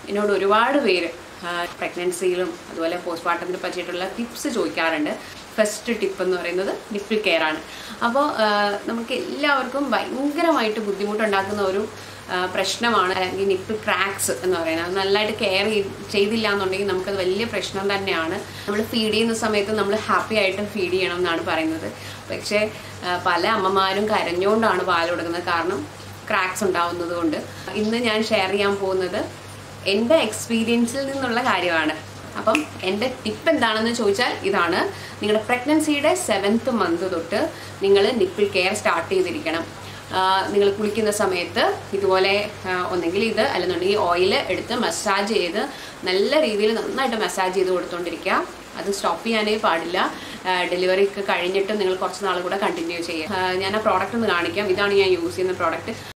എന്നോട് ഒരുപാട് പേര് പ്രഗ്നൻസിയിലും അതുപോലെ പോസ്റ്റ്മോർട്ടത്തിനെ പറ്റിയിട്ടുള്ള ടിപ്സ് ചോദിക്കാറുണ്ട് ഫസ്റ്റ് ടിപ്പ് എന്ന് പറയുന്നത് നിപ്പിൾ കെയർ ആണ് അപ്പോൾ നമുക്ക് എല്ലാവർക്കും ഭയങ്കരമായിട്ട് ബുദ്ധിമുട്ടുണ്ടാക്കുന്ന ഒരു ആ, പ്രശ്നമാണ് അല്ലെങ്കിൽ നിപ്പിൾ ക്രാക്സ് എന്ന് പറയുന്നത് അത് നല്ലതായിട്ട് കെയർ ചെയ്തില്ല എന്നുണ്ടെങ്കിൽ നമുക്കത് വലിയ പ്രശ്നം തന്നെയാണ് നമ്മൾ ഫീഡ് ചെയ്യുന്ന സമയത്ത് നമ്മൾ ഹാപ്പി ആയിട്ട് ഫീഡ് ചെയ്യണം എന്നാണ് പറയുന്നത് പക്ഷേ ആ, പല അമ്മമാരും കരഞ്ഞുകൊണ്ടാണ് പാൽ കൊടുക്കുന്നത് കാരണം ക്രാക്സ് ഉണ്ടാവുന്നത് കൊണ്ട് ഇന്ന് ഞാൻ ഷെയർ ചെയ്യാൻ പോകുന്നത് എൻ്റെ എക്സ്പീരിയൻസിൽ നിന്നുള്ള കാര്യമാണ് അപ്പം എൻ്റെ ടിപ്പ് എന്താണെന്ന് ചോദിച്ചാൽ ഇതാണ് നിങ്ങളുടെ പ്രഗ്നൻസിയുടെ സെവൻത്ത് മന്ത് തൊട്ട് നിങ്ങൾ നിപ്പിൾ കെയർ സ്റ്റാർട്ട് ചെയ്തിരിക്കണം നിങ്ങൾ കുളിക്കുന്ന സമയത്ത് ഇതുപോലെ ആ, ഒന്നെങ്കിൽ ഇത് അല്ലെന്നുണ്ടെങ്കിൽ ഓയിൽ എടുത്ത് മസാജ് ചെയ്ത് നല്ല രീതിയിൽ നന്നായിട്ട് മസാജ് ചെയ്ത് കൊടുത്തോണ്ടിരിക്കുക അത് സ്റ്റോപ്പ് ചെയ്യാനേ പാടില്ല ഡെലിവറി ഒക്കെ കഴിഞ്ഞിട്ട് നിങ്ങൾ കുറച്ച് നാൾ കൂടെ കണ്ടിന്യൂ ചെയ്യുക ആ, ഞാൻ ആ പ്രോഡക്റ്റ് ഒന്ന് കാണിക്കാം ഇതാണ് ഞാൻ യൂസ് ചെയ്യുന്ന പ്രോഡക്റ്റ്